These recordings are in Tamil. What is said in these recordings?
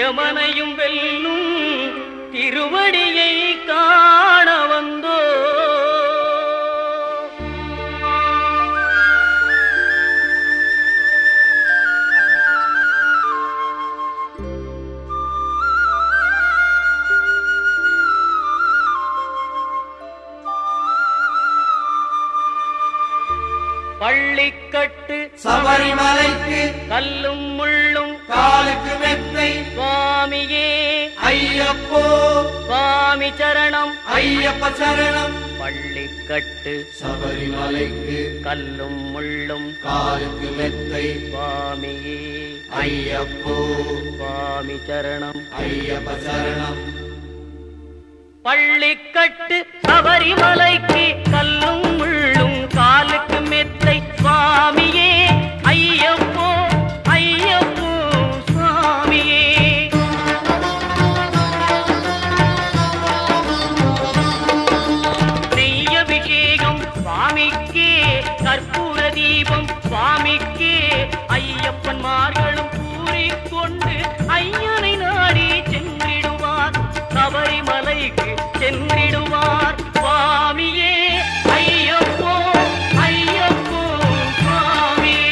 யமனையும் வெல்லும் திருவடியை காண வந்தோ பள்ளிக்கட்டு சபரிமலைக்கு கல்லும் முள்ளும் காலுக்கு மெத்தை சுவாமியே ஐயப்போ சுவாமி சரணம் ஐயப்ப சரணம் பள்ளிக்கட்டு சபரிமலைக்கு கல்லும் முள்ளும் காலுக்கு மெத்தை சுவாமியே ஐயப்போ சுவாமி சரணம் ஐயப்ப சரணம் பள்ளிக்கட்டு சபரிமலைக்கு கல்லும் முள்ளும் காலுக்கு மெத்தை சுவாமியே ஐயப்போ ஐயப்போ சுவாமியே நெய்யபிஷேகம் சுவாமிக்கே கற்பூர தீபம் சுவாமிக்கே ஐயப்பன்மார்களும் கூறிக்கொண்டு ஐயனை நாடி சென்றிடுவார் சபரிமலைக்கு சென்றிடுவார் சுவாமியே ஐயப்போ ஐயப்போ சுவாமியே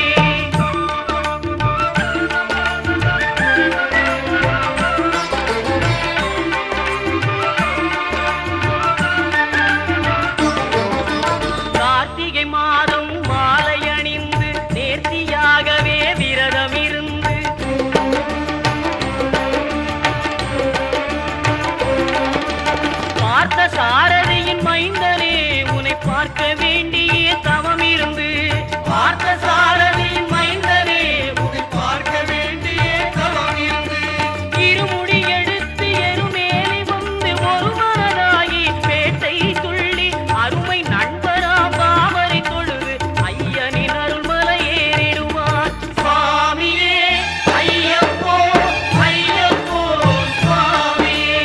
கார்த்திகை மாதம் மாலை அணிந்து நேர்த்தியாகவே விரதம் இருந்து பார்த்த சாரதியின் மைந்தனே உன்னை பார்க்க வேண்டிய தவம் இருந்து பார்த்த சாரதியின் மைந்தனே உன்னை பார்க்க வேண்டிய தவம் இருந்து இருமுடி எடுத்து எருமேலி வந்து ஒரு மனதாகி பேட்டை துள்ளி அருமை நண்பராம் பாவரை தொழுது ஐயனின் அருள்மலை ஏறிடுவார் சுவாமியே ஐயப்போ ஐயப்போ சுவாமியே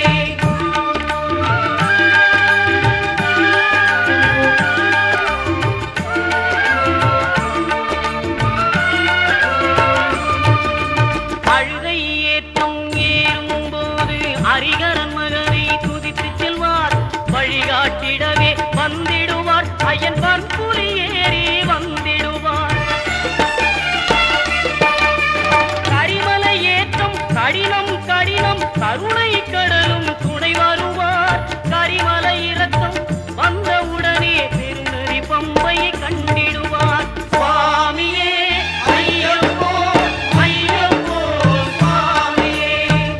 அழுகை ஏற்றும் ஏறும் போது அரிகரன் மகனை துதித்து செல்வார் வழிகாட்டிடவே வந்திடுவார் ஐயன் பற்புலி ஏறி வந்திடுவார் கரிமலை ஏற்றம் கடினம் கடினம் கருணை கடலும் துணை வருவார் கரிமலை இறக்கம் வந்தவுடனே திருநெறி பம்பையை கண்டிடுவார் சுவாமியே ஐயப்போ ஐயப்போ சுவாமியே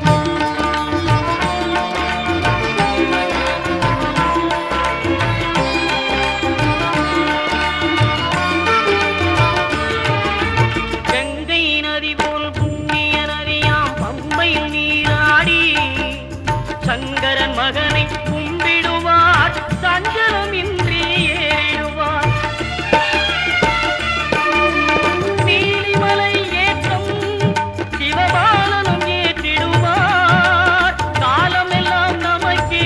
கங்கை நதி போல் புண்ணிய நதியாம் பம்பையில் நீராடி சங்கரன் மகனை கும்பிடுவார் சஞ்சலமின்றி ஏறிடுவார் நீலிமலை ஏற்றம் சிவபாலனும் ஏற்றிடுவார் காலமெல்லாம் நமக்கே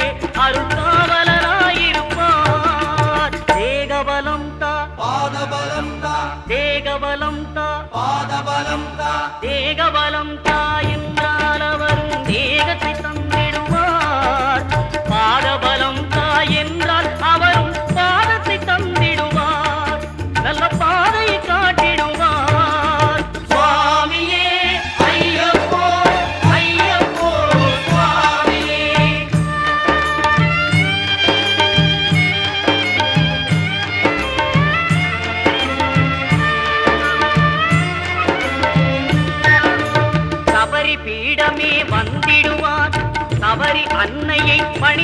அருள்காவலராயிருப்பார் தேகபலம் தா பாதபலம் தா தேகபலம் தா பாதபலம் தா தேகபலம் தா என்றால் அவரும் தேகத்தை தந்திடுவார் பாதபலம் தா என்றால் அவரும் பாதத்தை தந்திடுவார் நல்ல பாதையை காட்டிடுவார் சுவாமியே ஐயப்போ ஐயப்போ சுவாமியே சபரி பீடமே வந்திடுவார் சபரி அன்னையை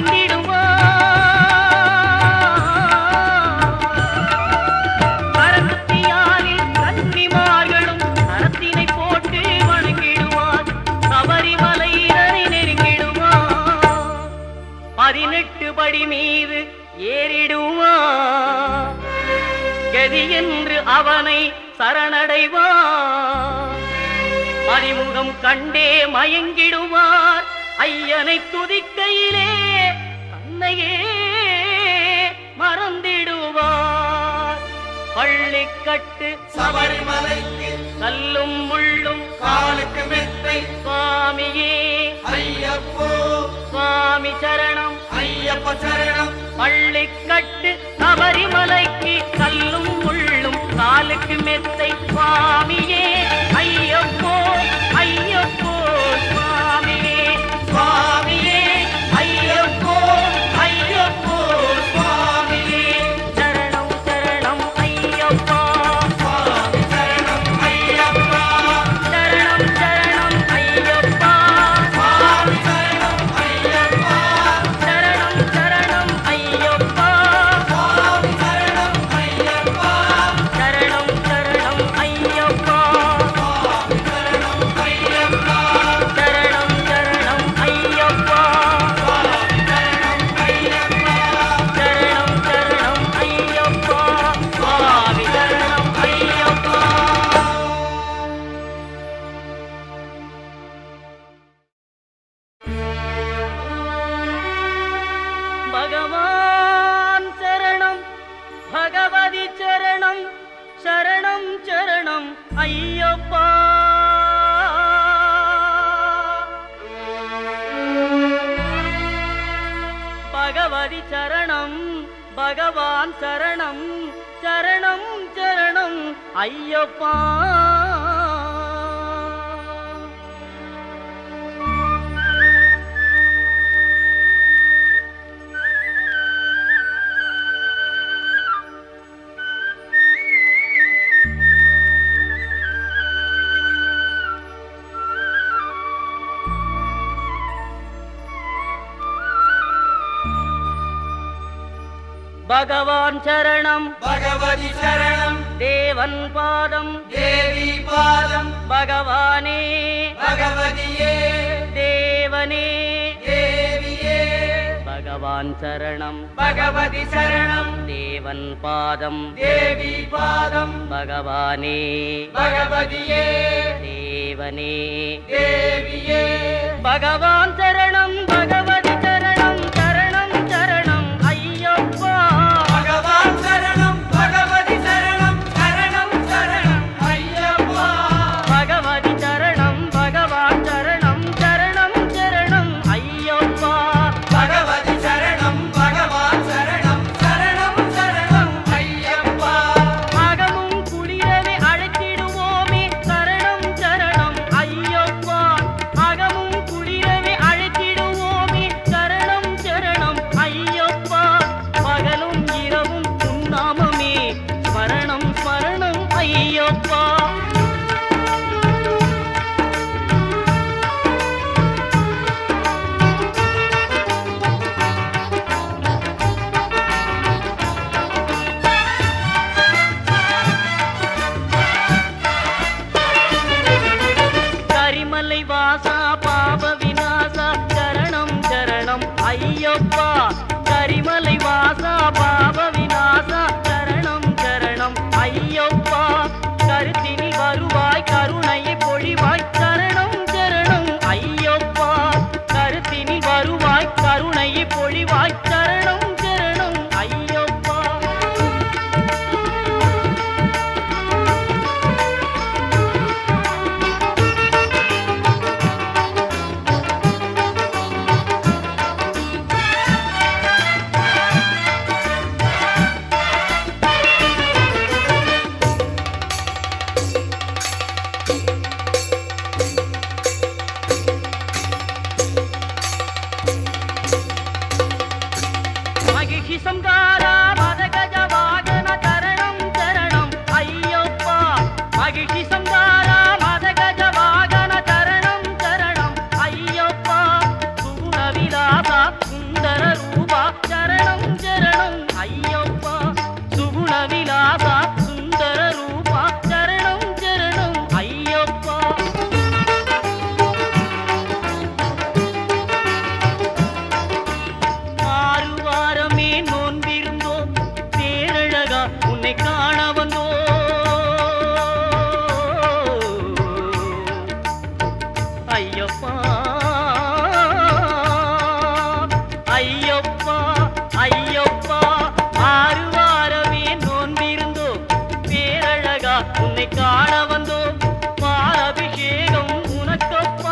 பணிந்திடுவார் கரத்தியாலில் கன்னிமார்களும் கரத்தினை போட்டு வணங்கிடுவார் சபரிமலையினரை நெருங்கிடுவார் பதினெட்டு படி மீது ஏறிடுவார் கதி என்று அவனை சரணடைவார் அறிமுகம் கண்டே மயங்கிடுவார் ஐயனை துதிக்கையிலே தன்னையே மறந்திடுவார் பள்ளிக்கட்டு சபரிமலைக்கு கல்லும் முள்ளும் காலுக்கு மெத்தை மெத்தை சுவாமியே ஐயப்போ சுவாமி சரணம் ஐயப்ப சரணம் பள்ளிக்கட்டு சபரிமலைக்கு கல்லும் முள்ளும் காலுக்கு மெத்தை சுவாமியே ஐயப்போ ஐயப்போ சுவாமியே சுவாமியே ஐயப்போ ஐயப்போ சுவாமியே சரணம் சரணம் ஐயப்பா சுவாமி சரணம் ஐயப்பா சரணம் சரணம் ஐயப்பா சுவாமி சரணம் ஐயப்பா சரணம் சரணம் ஐயப்பா சுவாமி சரணம் ஐயப்பா சரணம் சரணம் ஐயப்பா சுவாமி சரணம் ஐயப்பா சரணம் சரணம் ஐயப்பா சுவாமி சரணம் ஐயப்பா சரணம் சரணம் ஐயப்பா சுவாமி சரணம் ஐயப்பா பகவான் சரணம் பகவதி சரணம் சரணம் சரணம் ஐயப்பா பகவதி சரணம் பகவான் சரணம் சரணம் சரணம் ஐயப்பா பகவான் சரணம் பகவதி சரணம் தேவன் பாதம் தேவி பாதம் பகவானே பகவதியே தேவனே தேவியே பகவான் சரணம் பகவதி சரணம் தேவன் பாதம் தேவி பாதம் பகவானே பகவதியே தேவனே தேவியே பகவான் சரணம் பகவதி சரணம் சரணம் சரணம் ஐயப்பா பகவான் சரணம் பகவதி சரணம் சரணம் சரணம் ஐயப்பா பகவதி சரணம் பகவான் சரணம் சரணம் சரணம் ஐயப்பா பகவதி சரணம் பகவான் சரணம் சரணம் சரணம் ஐயப்பா அகமும் குளிரவே அழைத்திடுவோமே சரணம் சரணம் ஐயப்பா அகமும் குளிரவே அழைத்திடுவோமே சரணம் சரணம் ஐயப்பா பகலும் இரவும் உன்னாமமே ஸ்மரணம் ஸ்மரணம் ஐயப்பா கரிமலை வாசா பாப விநாசா சரணம் சரணம் ஐயப்பா கரிமலை வாசா பாப விநாசா சரணம் சரணம் ஐயப்பா கருத்தினி வருவாய் கருணையை பொழிவாய் சரணம் சரணம் ஐயப்பா கருத்தினி வருவாய் கருணையை பொழிவாய் சரணம் சரணம் ஐயப்பா மகிஷி சங்காரா மதகஜ வாகன சரணம் சரணம் ஐயப்பா மகிஷி சங்காரா மதகஜ வாகன சரணம் சரணம் ஐயப்பா சுகுண விலாசா சுந்தர ரூபா சரணம் சரணம் ஐயப்பா சுகுண விலாசா சுந்தர ரூபா சரணம் சரணம் ஐயப்பா ஆறு வாரமே நோன்பிருந்தோம் பேரழகா உன்னை காண வந்தோம் ஐயப்பா ஐயப்பா ஐயப்பா ஆறு வாரமே நோன்பிருந்தோம் பேரழகா உன்னை காண வந்தோம் பாலபிஷேகம் உனக்கப்பா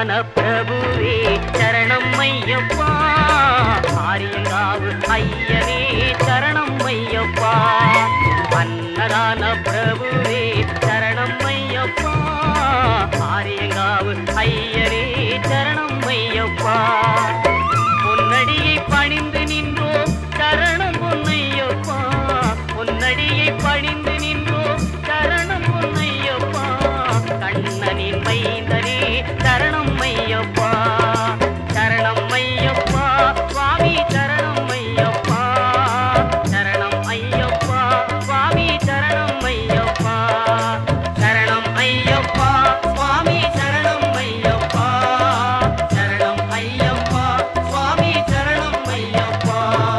அன்னதான பிரபுவே சரணம் ஐயப்பா ஆரியங்காவு ஐயனே சரணம் ஐயப்பா அன்னதான பிரபுவே சரணம் ஐயப்பா ஆரியங்காவு ஐயனே சரணம் ஐயப்பா பொன்னடியை பணிந்து நின்றோம் சரணம் பொன்னையப்பா பொன்னடியை பணிந்து நின்றோம் சரணம் பொன்னையப்பா கண்ணனின் மைந்தனே சரணம் ஐயப்பா சரணம் ஐயப்பா சுவாமி சரணம் ஐயப்பா சரணம் ஐயப்பா சுவாமி சரணம் ஐயப்பா சரணம் ஐயப்பா சுவாமி சரணம் ஐயப்பா சரணம் ஐயப்பா சுவாமி சரணம் ஐயப்பா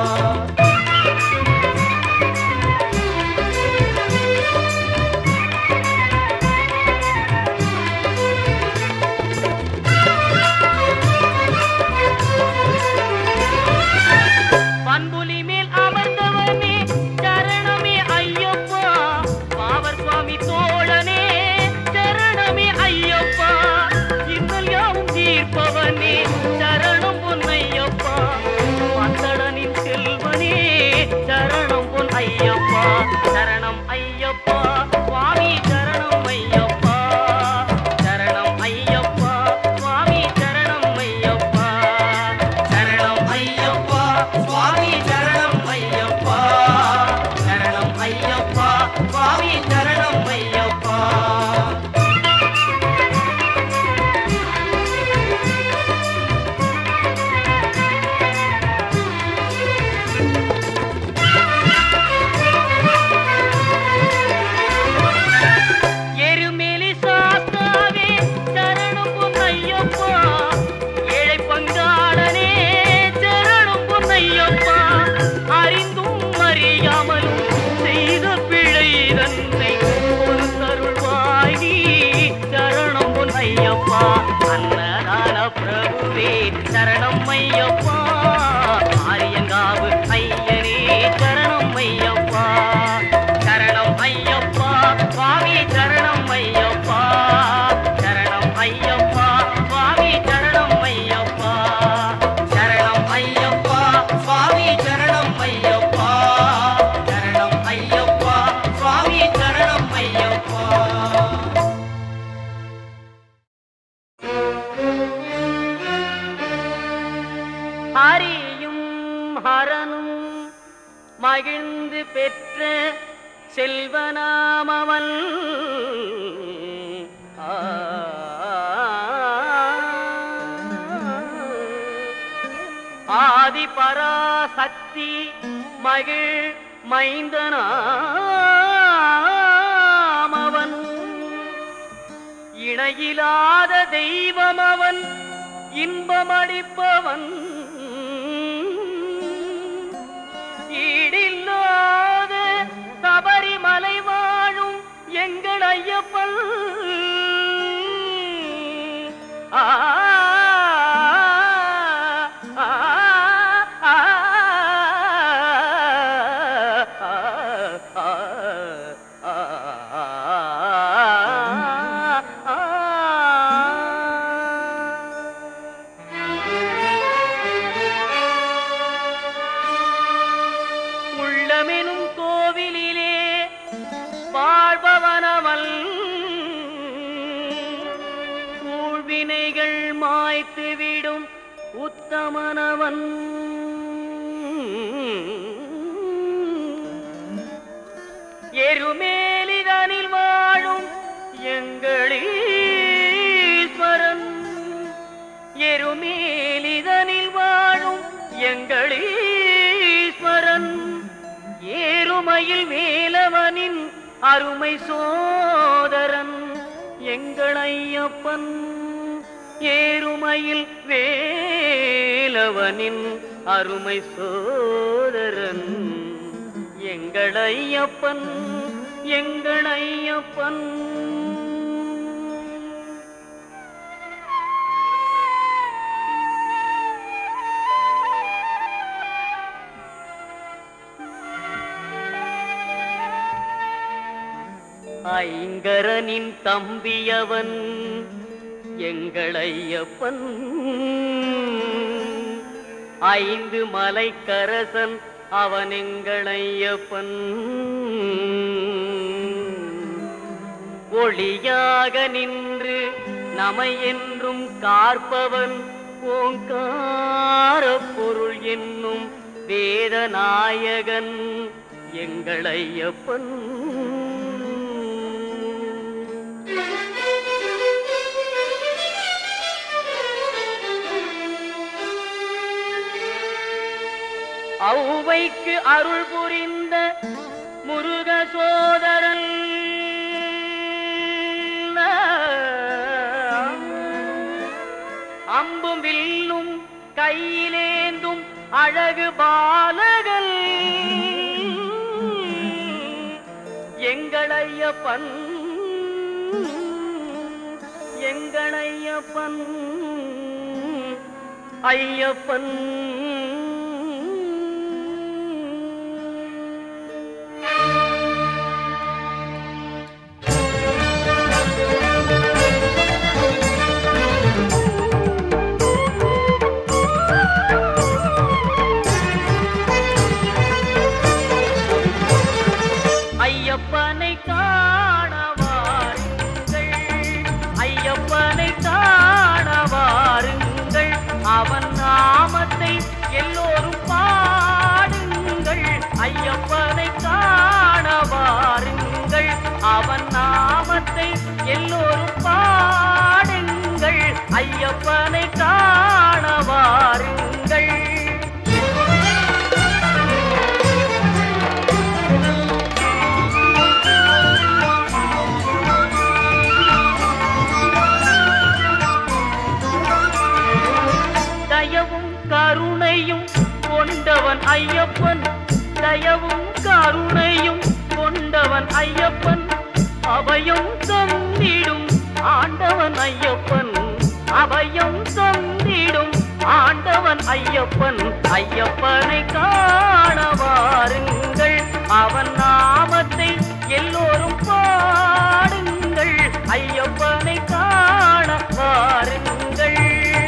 பண்புலி மேல் அமர்ந்தவனே சரணமே ஐயப்பா பாவர் சுவாமி தோழனே சரணமே ஐயப்பா இன்னல் யாவும் தீர்ப்பவனே சரணம் பொன்னையப்பா மத்தடனின் செல்வனே சரணம் பொன் ஐயப்பா சரணம் ஐயப்பா சுவாமி சரணம் ஐயப்பா சரணம் ஐயப்பா சுவாமி சரணம் ஐயப்பா சரணம் ஐயப்பா சுவாமி சரணம் ஐயப்பா சரணம் ஐயப்பா சுவாமி சரணம் ஐயப்பா எருமேலி சாஸ்தாவே சரணம் பொன்னையப்பா ஏழை பங்காளனே சரணம் பொன்னையப்பா அறிந்தும் அறியாமலும் செய்த பிழை தன்னை ஒரு தருள்வாய் நீ சரணம் பொன்னையப்பா அன்னதான பிரபுவே சரணம் ஐயப்பா ஆரியங்காவு ஐயனே சரணம் ஐயப்பா சரணம் ஐயப்பா சுவாமி சரணம் ஐயப்பா சரணம் ஐயப்பா சுவாமி சரணம் ஐயப்பா சரணம் ஐயப்பா சுவாமி சரணம் ஐயப்பா சரணம் ஐயப்பா சுவாமி சரணம் ஐயப்பா ஹரியும் ஹரனும் மகிழ்ந்து பெற்ற செல்வனாமவன் ஆ. ஆதி பராசக்தி மகிழ் மைந்தனாமவன் இணையிலாத தெய்வம் அவன் இன்பமளிப்பவன் ஈடில்லாத சபரிமலை வாழும் எங்கள் ஐயப்பன் ஆ ஆ, ஆ, ஆ, ஆ, உள்ளமெனும் கோவிலிலே வாழ்பவனவன் ஊழ்வினைகள் மாய்த்துவிடும் உத்தமனவன் எருமேலிதனில் வாழும் எங்களீஸ்வரன் எருமேலிதனில் வாழும் எங்களீஸ்வரன் ஏறுமையில் வேலவனின் அருமை சோதரன் எங்கள் ஐயப்பன் ஏறுமையில் வேலவனின் அருமை சோதரன் எங்கள் ஐயப்பன் எங்கள் ஐயப்பன் ஐங்கரனின் தம்பியவன் எங்கள் ஐயப்பன் ஐந்து மலைக்கரசன் அவன் எங்கள் ஐயப்பன் ஒளியாக நின்று நமை என்றும் காற்பவன் ஓங்கார பொருள் என்னும் வேதநாயகன் எங்கள் ஐயப்பன் ஔவைக்கு அருள் புரிந்த முருக சோதரன் அம்பும் வில்லும் கையிலேந்தும் அழகு பாலகன் எங்களையப்பன் எங்களையப்பன் ஐயப்பன் ஐயப்பனை காண வாருங்கள் ஐயப்பனை காண வாருங்கள் அவன் நாமத்தை எல்லோரும் பாடுங்கள் ஐயப்பனை காண வாருங்கள் அவன் நாமத்தை எல்லோரும் பாடுங்கள் ஐயப்பனை காண வாருங்கள் தயவும் கருணையும் கொண்டவன் ஐயப்பன் தயவும் கருணையும் கொண்டவன் ஐயப்பன் அபயம் தந்திடும் ஆண்டவன் ஐயப்பன் அபயம் தந்திடும் ஆண்டவன் ஐயப்பன் ஐயப்பனை காண வாருங்கள் அவன் நாமத்தை எல்லோரும் பாடுங்கள் ஐயப்பனை காண வாருங்கள்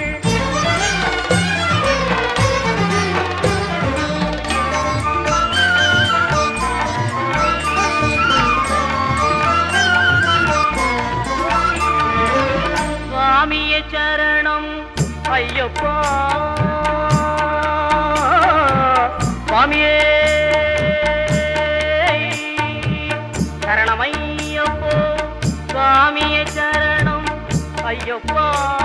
சுவாமிய சரணம் ஐயப்பா சுவாமியே சரணம் ஐயப்போ சுவாமிய சரணம் ஐயப்பா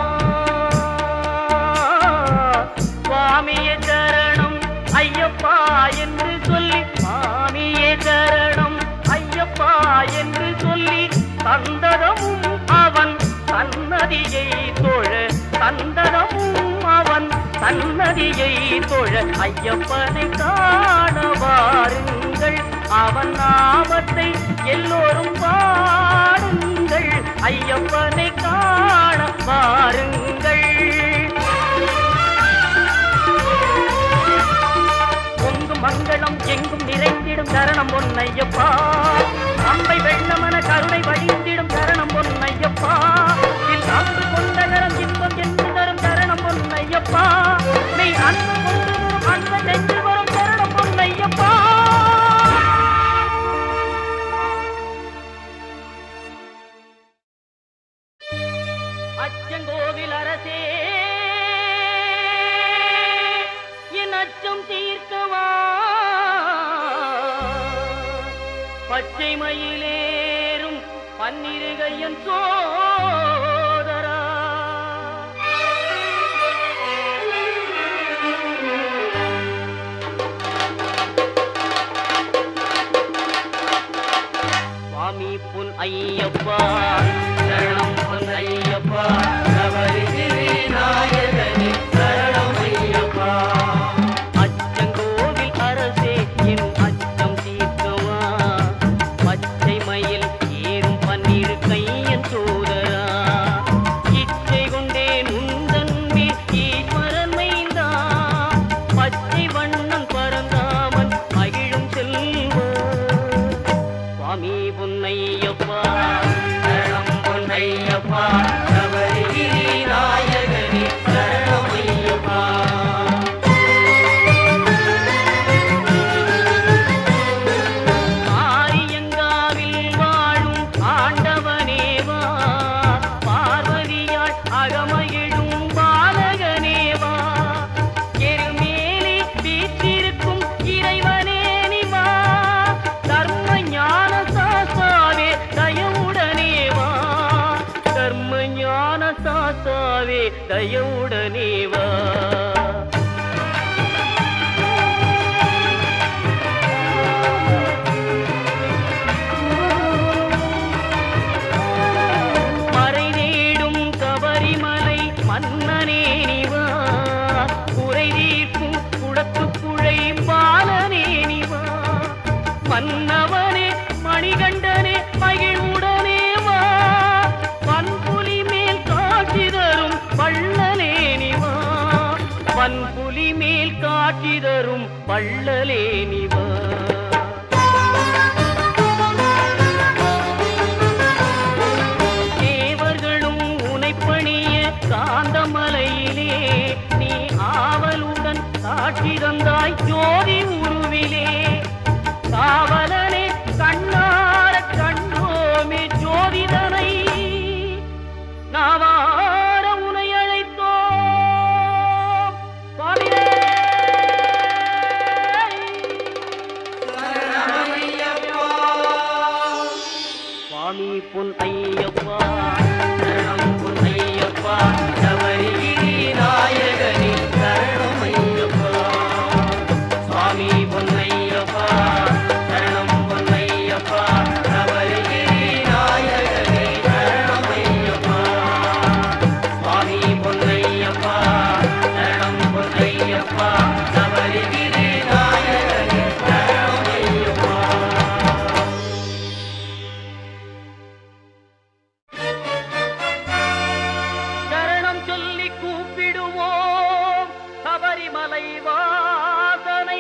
சுவாமிய சரணம் ஐயப்பா என்று சொல்லி சுவாமியே சரணம் ஐயப்பா என்று சொல்லி தந்ததமும் அவன் சன்னதியை தொழ தந்ததமும் அவன் சன்னதியை தொழ ஐயப்பனை காண வாருங்கள் அவன் நாமத்தை எல்லோரும் பாடுங்கள் ஐயப்பனை காண வாருங்கள் பொங்கும் மங்களம் எங்கும் நிறைந்திடும் தரணம் பொன்னையப்பா அம்பை வெள்ளமன கருணை வழிந்திடும் தரணம் பொன்னையப்பா இல் அன்பு கொண்ட நரம் இன்பம் என்று தரும் தரணம் பொன்னையப்பா மெய் அன்பு கொண்டு வரும் அன்ப நெஞ்சு வரும் தரணம் பொன்னையப்பா அச்சங்கோவில் அரசே என் அச்சம் தீர்க்கவா பச்சை மயிலேறும் பன்னிருகையன் சோதரா சுவாமி பொன் ஐயப்பா சரணம் பொன் ஐயப்பா சபரிகிரி நாயகனே சரணம் ஐயப்பா அச்சங்கோவில் அரசே என் அச்சம் தீர்க்கவா பச்சை மயில் ஏறும் பன்னீர் கையன் சோதரா இச்சை கொண்டேன் உந்தன் மேல் ஈஸ்வரன் மைந்தா பச்சை வண்ணன் பரந்தாமன் மகிழும் செல்வா சுவாமி பொன்னையப்பா சரணம் கூந்தலே நிவா தேவர்களும் உனைப்பணிய காந்தமலையிலே நீ ஆவலுடன் காட்சி தந்தாய் ஜோதி உருவிலே காவலனே கண்ணார கண்டோமே ஜோதிதனை நாவார உனை அழைத்தோம் சுவாமியே சுவாமி பொன் ஐயப்பா சரணம் பொன் ஐயப்பா சபரிகிரி நாயகனே சரணம் ஐயப்பா சுவாமி பொன் ஐயப்பா சரணம் பொன் ஐயப்பா சபரிகிரி நாயகனே சரணம் ஐயப்பா சுவாமி பொன் ஐயப்பா சரணம் பொன் ஐயப்பா சபரிகிரி நாயகனே சரணம் ஐயப்பா சரணம் சொல்லி கூப்பிடுவோம் சபரிமலை வாசனை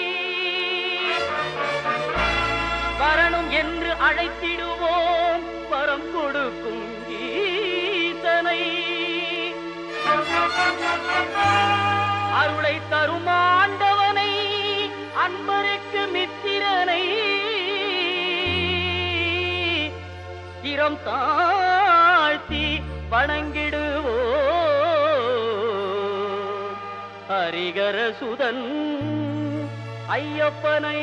வரணும் என்று அழைத்திடுவோம் வரம் கொடுக்கும் ஈசனை அருளை தரும் ஆண்டவனை அன்பருக்கு மித்திரனை இரம் தாழ்த்தி வணங்கிடுவோ ஹரிகர சுதன் ஐயப்பனை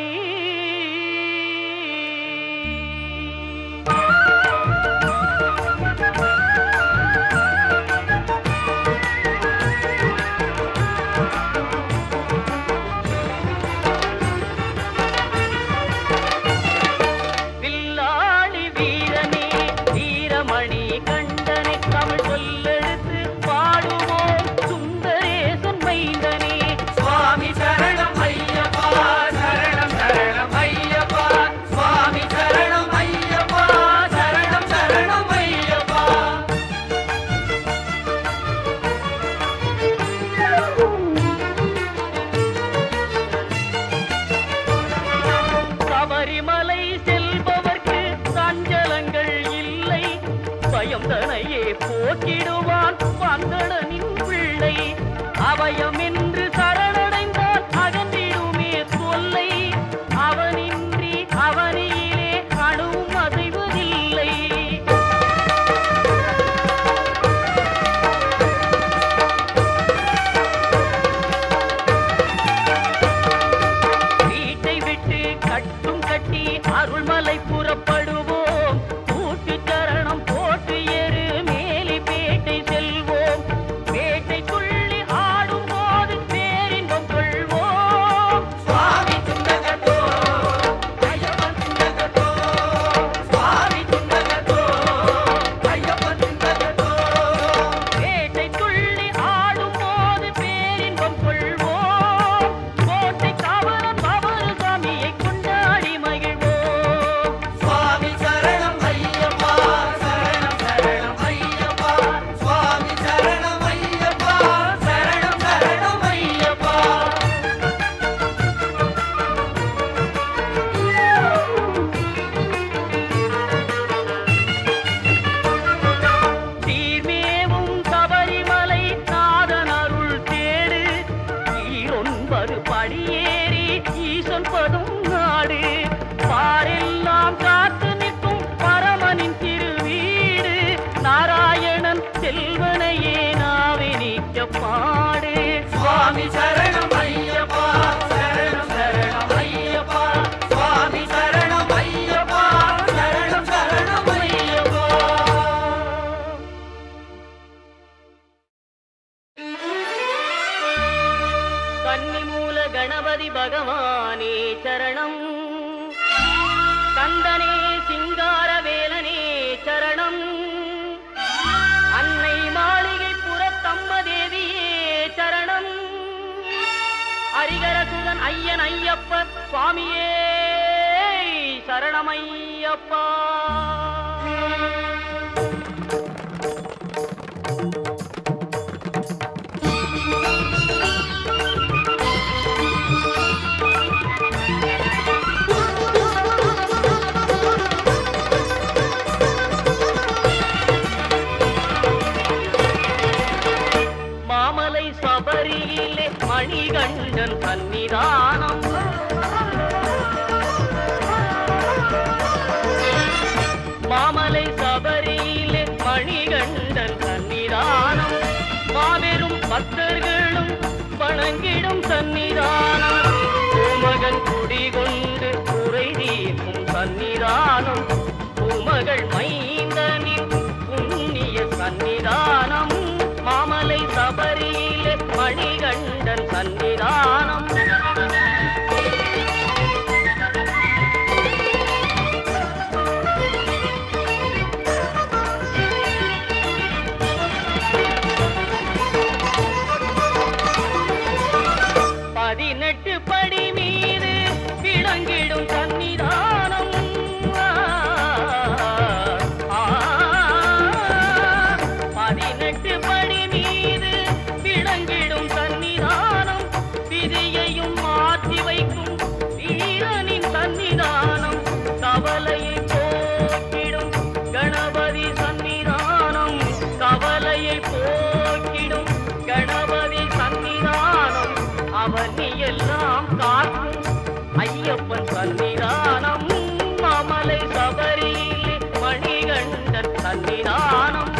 வில்லாளி வீரனே வீரமணி கண்டனே தமிழ் சொல்லெடுத்து பாடுவோம் சுந்தரேசன் மைந்தனே சுவாமி சரணம் ஐயப்பா சரணம் சரணம் ஐயப்பா சுவாமி சரணம் ஐயப்பா சரணம் சரணம் ஐயப்பா சபரிமலை செல்பவர்க்கு சஞ்சலங்கள் இல்லை பயம் தனையே போக்கிடுவான் வந்தடனின் பிள்ளை அபயம் என்று சரணடைந்தால் அகன்றிடுமே தொல்லை அவனின்றி அவனியிலே அணுவும் அசைவதில்லை வீட்டை விட்டு கட்டும் கட்டி அருள்மலை புறப்படுவோம் கூட்டு சரணம் போட்டு ஏறு மேலி பேட்டை செல்வோம் பேட்டை துள்ளி ஆடும் போது பேரின்பம் கொள்வோம் சுவாமி துண்டகத்தோ ஐயப்பன் துண்டகத்தோ சுவாமி துண்டகத்தோ ஐயப்பன் துண்டகத்தோ பேட்டை துள்ளி ஆடும் போது பேரின்பம் கொள்வோம் கோட்டை காவலன் பவரு சாமியை கொண்டாடி மகிழ்வோம் சுவாமி சரணம் ஐயப்பா சரணம் சரணம் ஐயப்பா சுவாமி சரணம் ஐயப்பா சரணம் சரணம் ஐயப்பா தீர்மேவும் சபரிமலை நாதன் அருள் தேடு ஈரொன்பது படியேறி ஈசன் பதும் நாடு பாரெல்லாம் காத்து நிற்கும் பரமனின் திருவீடு நாராயணன் செல்வனையே நாவே நீக்க பாடு சுவாமி சரணம் ஐயப்பா சரணம் சரணம் ஐயப்பா சுவாமி சரணம் ஐயப்பா சரணம் சரணம் ஐயப்பா கன்னிமூல கணபதி பகவானே சரணம் கந்தனே சிங்கார வேலனே சரணம் அன்னை மாளிகை புறத்தம்பதேவியே சரணம் ஹரிகரசுதன் ஐயன் ஐயப்ப சுவாமியே சரணமையப்பா வணங்கிடும் சன்னிதானம் பூமகன் குடிகொண்டு குறை தீர்க்கும் சன்னிதானம் பூமகள் மைந்தனின் புண்ணிய சன்னிதானம் மாமலை சபரியிலே மணிகண்டன் சன்னிதானம் பதினெட்டு படி மீது விளங்கிடும் சன்னிதானம் ஆ, பதினெட்டு படி மீது விளங்கிடும் சன்னிதானம் விதியையும் மாற்றி வைக்கும் வீரனின் சன்னிதானம் கவலையை போக்கிடும் கணபதி சன்னிதானம் கவலையை போக்கிடும் கணபதி சன்னிதானம் அவனி எல்லாம் காக்கும் ஐயப்பன் சன்னிதானம் மாமலை சபரியிலே மணிகண்டன் சன்னிதானம்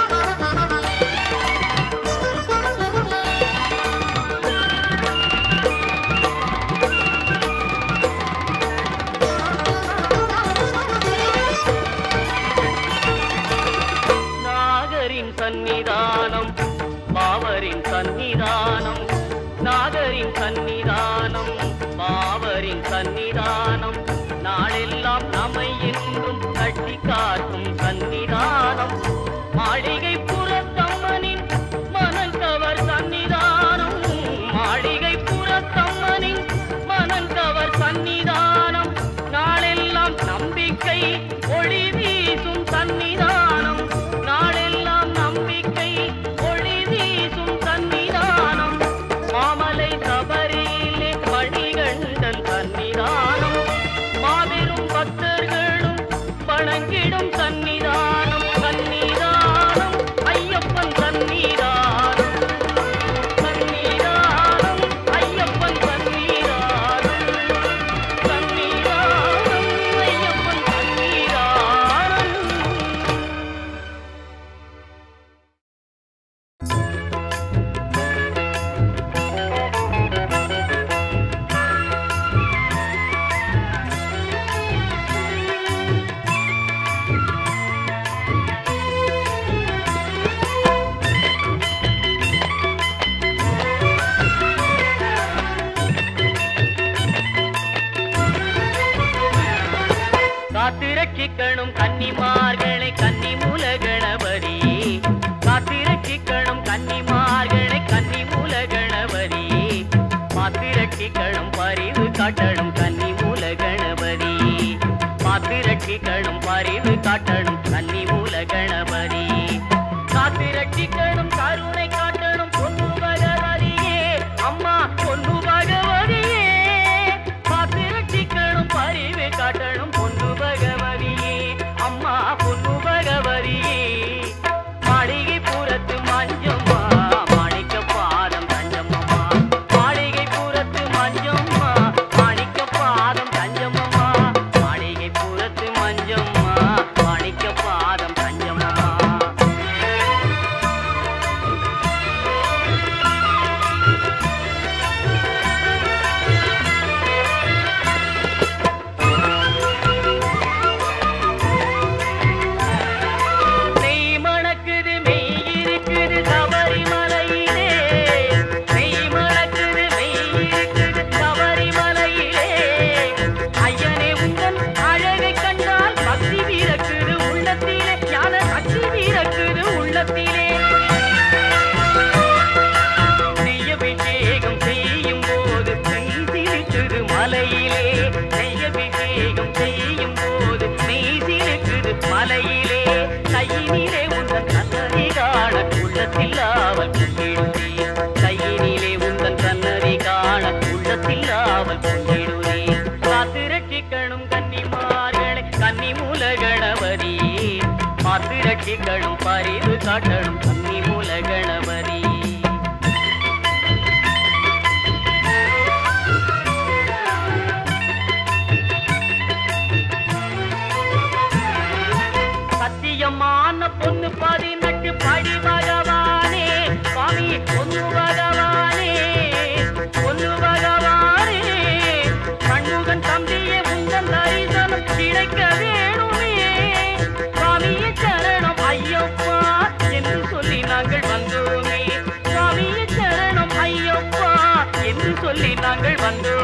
நாகரின் சன்னிதானம் பாவரின் சன்னிதானம் நாகரின் சன்னிதானம் பாவரின் சன்னிதானம் நாளெல்லாம் நம்மை என்றும் கட்டி காக்கும் சன்னிதானம் மாளிகை புறத்தம்மனின் மனங்கவர் சன்னிதானம் மாளிகை புறத்தம்மனின் மனங்கவர் சன்னிதானம் நாளெல்லாம் நம்பிக்கை ஒளி வீசும் சன்னிதானம் நாளெல்லாம் நம்பிக்கை ஒளி வீசும் சன்னிதானம் மாமலை சபரியிலே மணிகண்டன் சன்னிதானம் மாபெரும் பக்தர்களும் வணங்கிடும் சன்னிதானம் சன்னிதானம் ஐயப்பன் சன்னிதானம் சன்னிதானம் ஐயப்பன் சன்னிதானம் சன்னிதானம் ஐயப்பன் சன்னிதானம் காத்திரட்சிக்கணும் கன்னிமார்களை கன்னி மூல கணபதி காத்திரட்சிக்கணும் கன்னிமார்களை கன்னி மூல கணபதி பாத்திரட்சிக்கணும் பரிவு காட்டணும் கன்னி மூல கணபதி பாத்திரட்சிக்கணும் பரிவு காட்டணும் கன்னி மூல கணபதி காத்திரட்சிக்கணும் கருணை காட்டணும் பொன்னு பகவதியே அம்மா பொன்னு பகவதியே பாத்திரட்சிக்கணும் பரிவு காட்டணும் பொன்னு பகவதியே அம்மா பொன்னு பகவதியே மாளிகை புறத்து மஞ்சம்மா மாணிக்க பாதம் தஞ்சம்மம்மா மாளிகை புறத்து மஞ்சம்மா மாணிக்க பாதம் தஞ்சம்மம்மா மாளிகை புறத்து மஞ்சம்மா மாணிக்க பாதம் தஞ்சம்மம்மா நெய் மணக்குது மெய் இருக்குது சபரிமலையிலே நெய் மணக்குது மெய் இருக்குது சபரிமலையிலே ஐயனே உந்தன் அழகை கண்டால் பக்தி வீரக்குது உள்ளத்திலே ஞான சக்தி வீரக்குது உள்ளத்திலே நெய்யபிஷேகம் செய்யும் போது மெய் சிரிக்குது மலையிலே நெய்யபிஷேகம் செய்யும் போது மெய் சிரிக்குது மலையிலே கையினிலே உந்தன் சன்னதி காண உள்ளத்தில் ஆவல் கொண்டிடுதே கையினிலே உந்தன் சன்னதி காண உள்ளத்தில் ஆவல் கொண்டிடுதே காத்து ரட்சிக்கணும் கன்னிமார்களை கன்னி மூல கணபதி பார்த்து ரட்சிக்கணும் பரிவு காட்டணும் கன்னி மூல கணபதி சத்தியமான பொண்ணு பதினெட்டு படி பகவானே சுவாமி பொண்ணு பகவானே வந்து